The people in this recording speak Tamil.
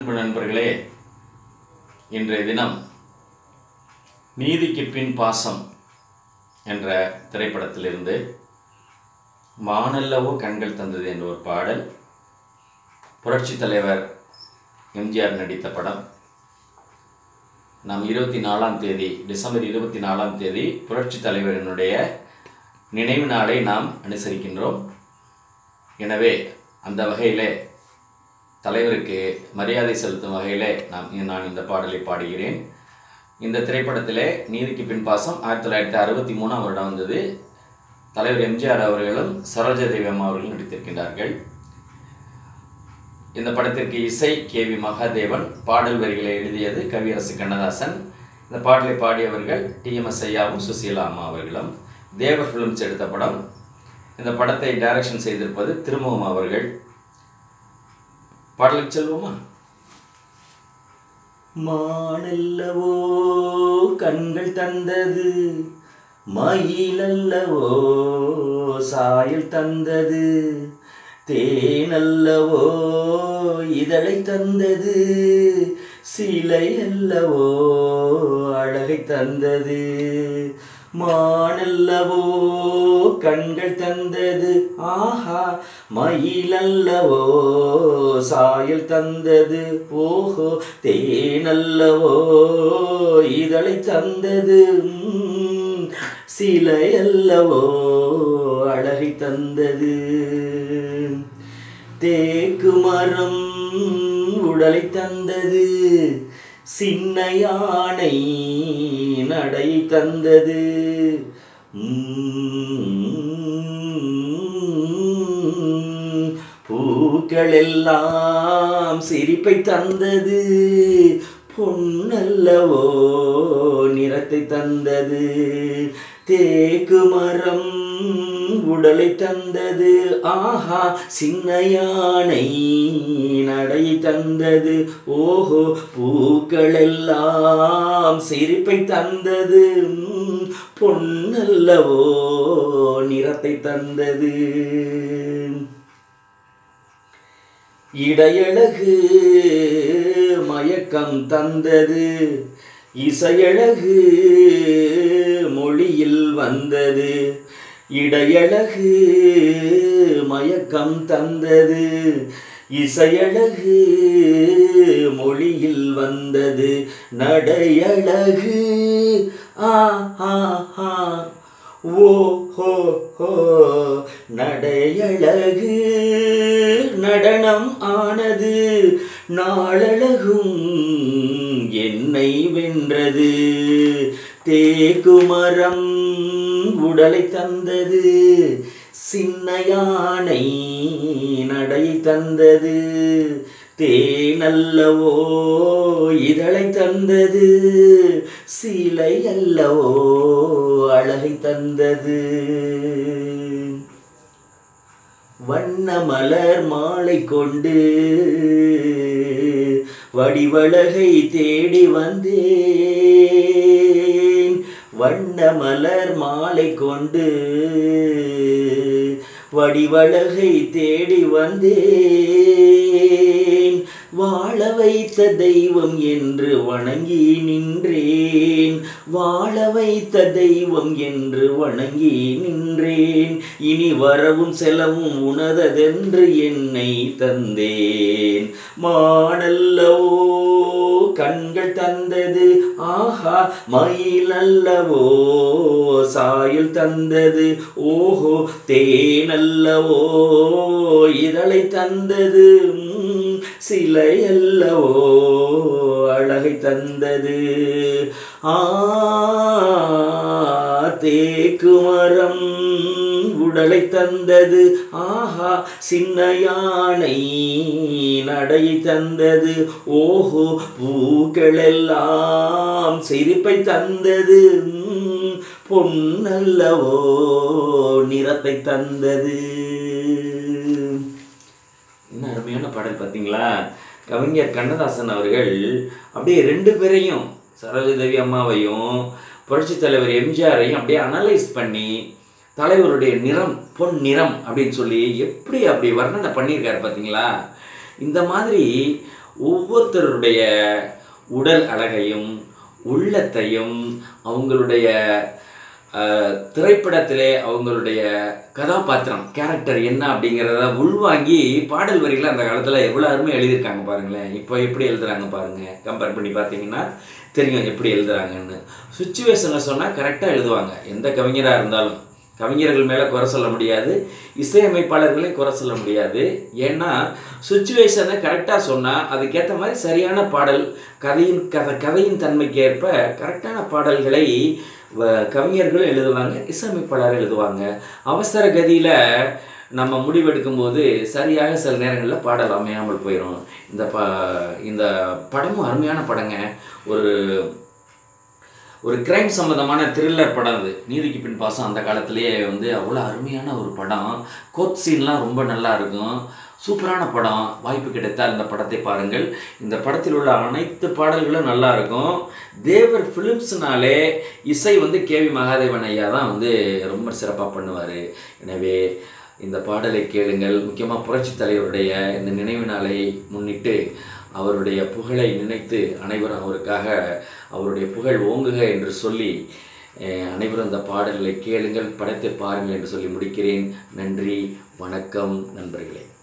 அன்பு நண்பர்களே இன்றைய தினம் நீதிக்கு பின் பாசம் என்ற திரைப்படத்திலிருந்து மானல்லவோ கண்கள் தந்தது என்ற ஒரு பாடல் புரட்சித் தலைவர் எம்ஜிஆர் நடித்த படம் நாம் இருபத்தி நாலாம் தேதி டிசம்பர் இருபத்தி நாலாம் தேதி புரட்சித் தலைவரினுடைய நினைவு நாளை நாம் அனுசரிக்கின்றோம் எனவே அந்த வகையிலே தலைவருக்கு மரியாதை செலுத்தும் வகையிலே நாம் நான் இந்த பாடலை பாடுகிறேன் இந்த திரைப்படத்திலே நீதிக்கு பின் பாசம் ஆயிரத்தி தொள்ளாயிரத்தி அறுபத்தி மூணாம் வருடம் வந்தது தலைவர் எம்ஜிஆர் அவர்களும் சரோஜாதேவி அம்மா அவர்களும் நடித்திருக்கின்றார்கள் இந்த படத்திற்கு இசை கே வி மகாதேவன் பாடல் வரிகளை எழுதியது கவியரசு கண்ணதாசன் இந்த பாடலை பாடியவர்கள் டிஎம்எஸ் ஐயாவும் சுசீலா அம்மா அவர்களும் தேவர் ஃபிலிம்ஸ் எடுத்த படம் இந்த படத்தை டைரக்ஷன் செய்திருப்பது திருமுகம் அவர்கள் பாடலுக்கு செல்வோமா மானல்லவோ கண்கள் தந்தது மயிலல்லவோ சாயல் தந்தது தேனல்லவோ இதழை தந்தது சிலை அல்லவோ அழகை தந்தது மானல்லவோ கண்கள் தந்தது ஆஹா மயிலல்லவோ சாயல் தந்தது ஓஹோ தேனல்லவோ இதழை தந்தது உம், சிலை அல்லவோ அழகை தந்தது தேக்கு மரம் உடலை தந்தது சின்ன யானை நடை தந்தது உம், பூக்கள் எல்லாம் சிரிப்பை தந்தது பொன்னல்லவோ நிறத்தை தந்தது தேக்கு மரம் உடலை தந்தது ஆஹா சின்ன யானை நடை தந்தது ஓஹோ பூக்கள் எல்லாம் சிரிப்பை தந்தது உம், பொன்னல்லவோ நிறத்தை தந்தது இடையழகு மயக்கம் தந்தது இசையழகு மொழியில் வந்தது இடையழகு மயக்கம் தந்தது இசையழகு மொழியில் வந்தது நடையழகு ஆ ஆ ஆ ஓ ஹோ ஹோ நடையழகு நடனம் ஆனது நாளழகும் என்னை வென்றது தேக்குமரம் உடலை தந்தது சின்ன யானை நடை தந்தது தேனல்லவோ இதழை தந்தது சிலை அல்லவோ அழகை தந்தது வண்ண மலர் மாலை கொண்டு வடிவழகை தேடி வந்தேன் வண்ண மலர் மாலை கொண்டு வடிவழகை தேடி வந்தேன் வாழ வைத்த தெய்வம் என்று வணங்கி நின்றேன் வாழ வைத்த தெய்வம் என்று வணங்கி நின்றேன் இனி வரவும் செலவும் உணததென்று என்னை தந்தேன் மானல்லவோ கண்கள் தந்தது ஆஹா மயில் அல்லவோ சாயல் தந்தது ஓஹோ தேனல்லவோ இதழை தந்தது உம், சிலை அல்லவோ அழகை தந்தது ஆ தேக்கு மரம் உடலை தந்தது ஆஹா சின்ன யானை நடை தந்தது ஓஹோ பூக்கள் எல்லாம் சிரிப்பை தந்தது உம், பொன்னல்லவோ நிறத்தை தந்தது என்ன அருமையான பாடல் பார்த்தீங்களா கவிஞர் கண்ணதாசன் அவர்கள் அப்படியே ரெண்டு பேரையும் சரோஜதேவி அம்மாவையும் புரட்சித் தலைவர் எம்ஜிஆரையும் அப்படியே அனலைஸ் பண்ணி தலைவருடைய நிறம் பொன் நிறம் அப்படின்னு சொல்லி எப்படி அப்படி வர்ணனை பண்ணியிருக்காரு பார்த்தீங்களா இந்த மாதிரி ஒவ்வொருத்தருடைய உடல் அழகையும் உள்ளத்தையும் அவங்களுடைய அஹ், திரைப்படத்திலே அவங்களுடைய கதாபாத்திரம் கேரக்டர் என்ன அப்படிங்கிறத உள்வாங்கி பாடல் வரிகளை அந்த காலத்தில் எவ்வளோ அருமையாக எழுதியிருக்காங்க பாருங்களேன் இப்போ எப்படி எழுதுறாங்க பாருங்கள் கம்பேர் பண்ணி பார்த்தீங்கன்னா தெரியும் எப்படி எழுதுறாங்கன்னு சுச்சுவேஷனை சொன்னால் கரெக்டாக எழுதுவாங்க எந்த கவிஞராக இருந்தாலும் கவிஞர்கள் மேலே குறை சொல்ல முடியாது இசையமைப்பாளர்களையும் குறை சொல்ல முடியாது ஏன்னா சுச்சுவேஷனை கரெக்டாக சொன்னால் அதுக்கேற்ற மாதிரி சரியான பாடல் கதையின் கதை கதையின் தன்மைக்கு ஏற்ப கரெக்டான பாடல்களை வ- கவிஞர்களும் எழுதுவாங்க இசையமைப்பாளர் எழுதுவாங்க அவசர கதியில் நம்ம முடிவெடுக்கும்போது சரியாக சில நேரங்களில் பாடல் அமையாமல் போயிடும் இந்த ப இந்த படமும் அருமையான படங்க ஒரு ஒரு கிரைம் சம்மந்தமான த்ரில்லர் படம் அது நீதிக்கு பின் பாசம் அந்த காலத்திலேயே வந்து அவ்வளோ அருமையான ஒரு படம் கோட் சீன்லாம் ரொம்ப நல்லா இருக்கும் சூப்பரான படம் வாய்ப்பு கிடைத்தால் இந்த படத்தை பாருங்கள் இந்த படத்தில் உள்ள அனைத்து பாடல்களும் நல்லா இருக்கும் தேவர் ஃபிலிம்ஸ்னாலே இசை வந்து கேவி மகாதேவன் ஐயா தான் வந்து ரொம்ப சிறப்பாக பண்ணுவார் எனவே இந்த பாடலை கேளுங்கள் முக்கியமாக புரட்சித் தலைவருடைய இந்த நினைவு நாளை முன்னிட்டு அவருடைய புகழை நினைத்து அனைவரும் அவருக்காக அவருடைய புகழ் ஓங்குக என்று சொல்லி அஹ், அனைவரும் இந்த பாடல்களை கேளுங்கள் படத்தை பாருங்கள் என்று சொல்லி முடிக்கிறேன் நன்றி வணக்கம் நண்பர்களே